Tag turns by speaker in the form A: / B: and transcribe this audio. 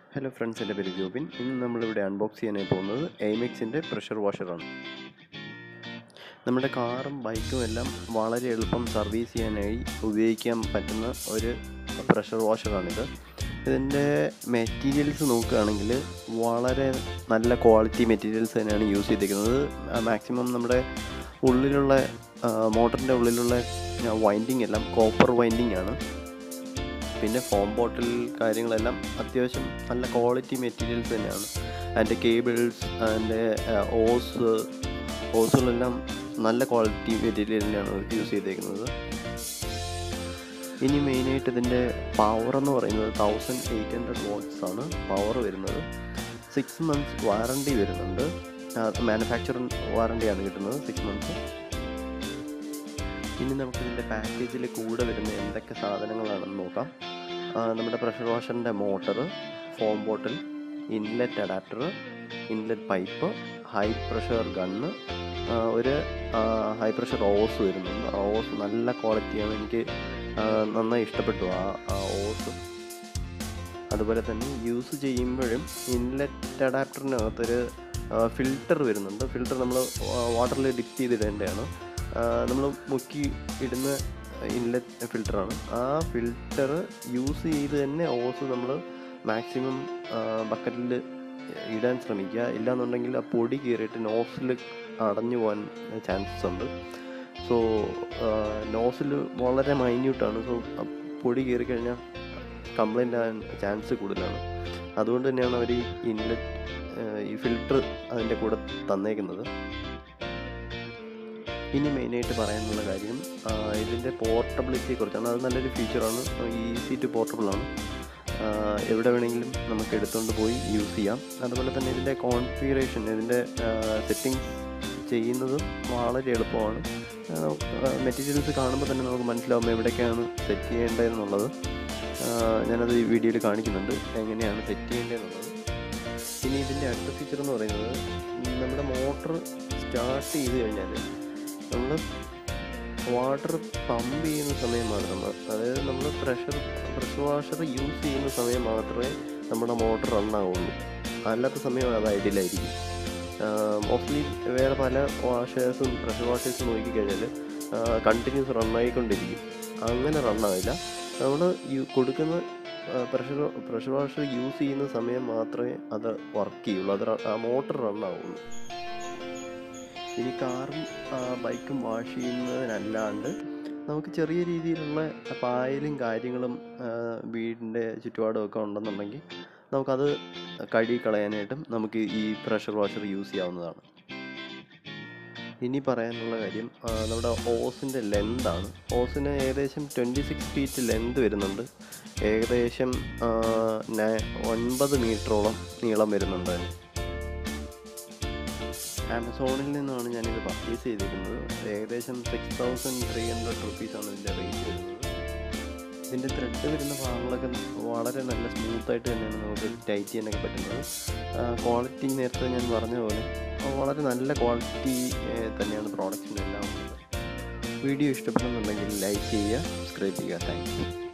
A: hello friends എൻ്റെ പേര് ജോബിൻ ഇന്ന് നമ്മളിവിടെ അൺബോക്സ് ചെയ്യാനായി പോകുന്നത് എയ്മെക്സിൻ്റെ പ്രഷർ വാഷറാണ് നമ്മുടെ കാറും ബൈക്കും എല്ലാം വളരെ എളുപ്പം സർവീസ് ചെയ്യാനായി ഉപയോഗിക്കാൻ പറ്റുന്ന ഒരു പ്രഷർ വാഷറാണിത് ഇതിൻ്റെ മെറ്റീരിയൽസ് നോക്കുകയാണെങ്കിൽ വളരെ നല്ല ക്വാളിറ്റി മെറ്റീരിയൽസ് തന്നെയാണ് യൂസ് ചെയ്തിരിക്കുന്നത് മാക്സിമം നമ്മുടെ ഉള്ളിലുള്ള മോട്ടറിൻ്റെ ഉള്ളിലുള്ള വൈൻഡിങ് എല്ലാം കോപ്പർ വൈൻഡിങ് ആണ് പിന്നെ ഫോം ബോട്ടിൽ കാര്യങ്ങളെല്ലാം അത്യാവശ്യം നല്ല ക്വാളിറ്റി മെറ്റീരിയൽസ് തന്നെയാണ് അതിൻ്റെ കേബിൾസ് അതിൻ്റെ ഓസ് ഓസുകളെല്ലാം നല്ല ക്വാളിറ്റി മെറ്റീരിയൽ തന്നെയാണ് യൂസ് ചെയ്തേക്കുന്നത് ഇനി മെയിനായിട്ട് ഇതിൻ്റെ പവർ എന്ന് പറയുന്നത് തൗസൻഡ് എയ്റ്റ് ഹൺഡ്രഡ് വോട്ട്സ് ആണ് പവർ വരുന്നത് സിക്സ് മന്ത്സ് വാറണ്ടി വരുന്നുണ്ട് മാനുഫാക്ചറിങ് വാറണ്ടിയാണ് കിട്ടുന്നത് സിക്സ് മന്ത്സ് ഇനി നമുക്ക് ഇതിൻ്റെ പാക്കേജിൽ കൂടെ വരുന്ന എന്തൊക്കെ സാധനങ്ങളാണെന്ന് നോക്കാം നമ്മുടെ പ്രഷർ വാഷറിൻ്റെ motor foam bottle inlet adapter inlet pipe high pressure gun ഒരു ഹൈ പ്രഷർ ഓസ് വരുന്നുണ്ട് ആ ഓസ് നല്ല ക്വാളിറ്റിയാണ് എനിക്ക് നന്നായി ഇഷ്ടപ്പെട്ടു ആ ആ ഓസ് അതുപോലെ തന്നെ യൂസ് ചെയ്യുമ്പോഴും ഇൻലെറ്റ് അഡാപ്റ്ററിനകത്തൊരു ഫിൽറ്റർ വരുന്നുണ്ട് ഫിൽറ്റർ നമ്മൾ വാട്ടറിൽ ഡിപ്പ് ചെയ്തിടേണ്ടതാണ് നമ്മൾ മുക്കി ഇടുന്ന ഇൻലെറ്റ് ഫിൽറ്ററാണ് ആ ഫിൽറ്റർ യൂസ് ചെയ്ത് തന്നെ ഓസ് നമ്മൾ മാക്സിമം ബക്കറ്റിൽ ഇടാൻ ശ്രമിക്കുക ഇല്ലാന്നുണ്ടെങ്കിൽ ആ പൊടി കയറിയിട്ട് നോസിൽ അടഞ്ഞു പോകാൻ ചാൻസസ് ഉണ്ട് സോ നോസിൽ വളരെ മൈന്യൂട്ടാണ് സോ പൊടി കയറി കഴിഞ്ഞാൽ കംപ്ലൈൻ്റ് ആകാൻ ചാൻസ് കൂടുതലാണ് അതുകൊണ്ട് തന്നെയാണ് അവർ ഈ ഇൻലെറ്റ് ഈ ഫിൽറ്റർ അതിൻ്റെ കൂടെ തന്നേക്കുന്നത് ഇനി മെയിനായിട്ട് പറയാനുള്ള കാര്യം ഇതിൻ്റെ പോർട്ടബിലിറ്റിയെ കുറിച്ചാണ് അത് നല്ലൊരു ഫീച്ചറാണ് ഈസി ടു പോർട്ടബിൾ ആണ് എവിടെ വേണമെങ്കിലും നമുക്ക് എടുത്തുകൊണ്ട് പോയി യൂസ് ചെയ്യാം അതുപോലെ തന്നെ ഇതിൻ്റെ കോൺഫിഗറേഷൻ ഇതിൻ്റെ സെറ്റിങ്സ് ചെയ്യുന്നതും വളരെ എളുപ്പമാണ് മെറ്റീരിയൽസ് കാണുമ്പോൾ തന്നെ നമുക്ക് മനസ്സിലാവും എവിടേക്കാണ് സെറ്റ് ചെയ്യേണ്ടതെന്നുള്ളത് ഞാനത് ഈ വീഡിയോയിൽ കാണിക്കുന്നുണ്ട് എങ്ങനെയാണ് സെറ്റ് ചെയ്യേണ്ടതെന്നുള്ളത് ഇനി ഇതിൻ്റെ അടുത്ത ഫീച്ചർ എന്ന് പറയുന്നത് നമ്മുടെ മോട്ടർ സ്റ്റാർട്ട് ചെയ്ത് കഴിഞ്ഞാൽ നമ്മൾ വാട്ടർ പമ്പ് ചെയ്യുന്ന സമയം മാത്രം അതായത് നമ്മൾ പ്രഷർ പ്രഷർ വാഷർ യൂസ് ചെയ്യുന്ന സമയം മാത്രമേ നമ്മുടെ മോട്ടർ റൺ ആവുള്ളൂ അല്ലാത്ത സമയം അത് ഐഡിയലായിരിക്കും മോസ്റ്റ്ലി വേറെ പല വാഷേഴ്സും പ്രഷർ വാഷേഴ്സും നോക്കിക്കഴിഞ്ഞാൽ കണ്ടിന്യൂസ് റൺ ആയിക്കൊണ്ടിരിക്കും അങ്ങനെ റൺ ആവില്ല നമ്മൾ കൊടുക്കുന്ന പ്രഷർ പ്രഷർ വാഷർ യൂസ് ചെയ്യുന്ന സമയം മാത്രമേ അത് വർക്ക് ചെയ്യുള്ളൂ അത് ആ മോട്ടർ റൺ ആവുള്ളൂ ഇനി കാറും ബൈക്കും വാഷ് ചെയ്യുന്നതിനല്ലാണ്ട് നമുക്ക് ചെറിയ രീതിയിലുള്ള പായലും കാര്യങ്ങളും വീടിൻ്റെ ചുറ്റുപാടും ഒക്കെ ഉണ്ടെന്നുണ്ടെങ്കിൽ നമുക്കത് കഴുകി കളയാനായിട്ടും നമുക്ക് ഈ പ്രഷർ വാഷർ യൂസ് ചെയ്യാവുന്നതാണ് ഇനി പറയാനുള്ള കാര്യം നമ്മുടെ ഓസിൻ്റെ ലെന്താണ് ഓസിന് ഏകദേശം ട്വൻറ്റി സിക്സ് ഫീറ്റ് ലെന്ത് വരുന്നുണ്ട് ഏകദേശം ഒൻപത് മീറ്ററോളം നീളം വരുന്നുണ്ട് അതിന് ആമസോണിൽ നിന്നാണ് ഞാനിത് പർച്ചേസ് ചെയ്തിരിക്കുന്നത് ഏകദേശം സിക്സ് തൗസൻഡ് ത്രീ ഹൺഡ്രഡ് റുപ്പീസാണ് ഇതിൻ്റെ റേറ്റ് വരുന്നത് ഇതിൻ്റെ ത്രെഡ് വരുന്ന ഭാഗങ്ങളൊക്കെ വളരെ നല്ല സ്മൂത്തായിട്ട് തന്നെയാണ് നമുക്ക് ടൈറ്റ് ചെയ്യാനൊക്കെ പറ്റുന്നത് ക്വാളിറ്റി നേരത്തെ ഞാൻ പറഞ്ഞ പോലെ വളരെ നല്ല ക്വാളിറ്റി തന്നെയാണ് പ്രോഡക്റ്റിനെല്ലാം ഉള്ളത് വീഡിയോ ഇഷ്ടപ്പെടുന്നുണ്ടെങ്കിൽ ലൈക്ക് ചെയ്യുക സബ്സ്ക്രൈബ് ചെയ്യുക താങ്ക് യു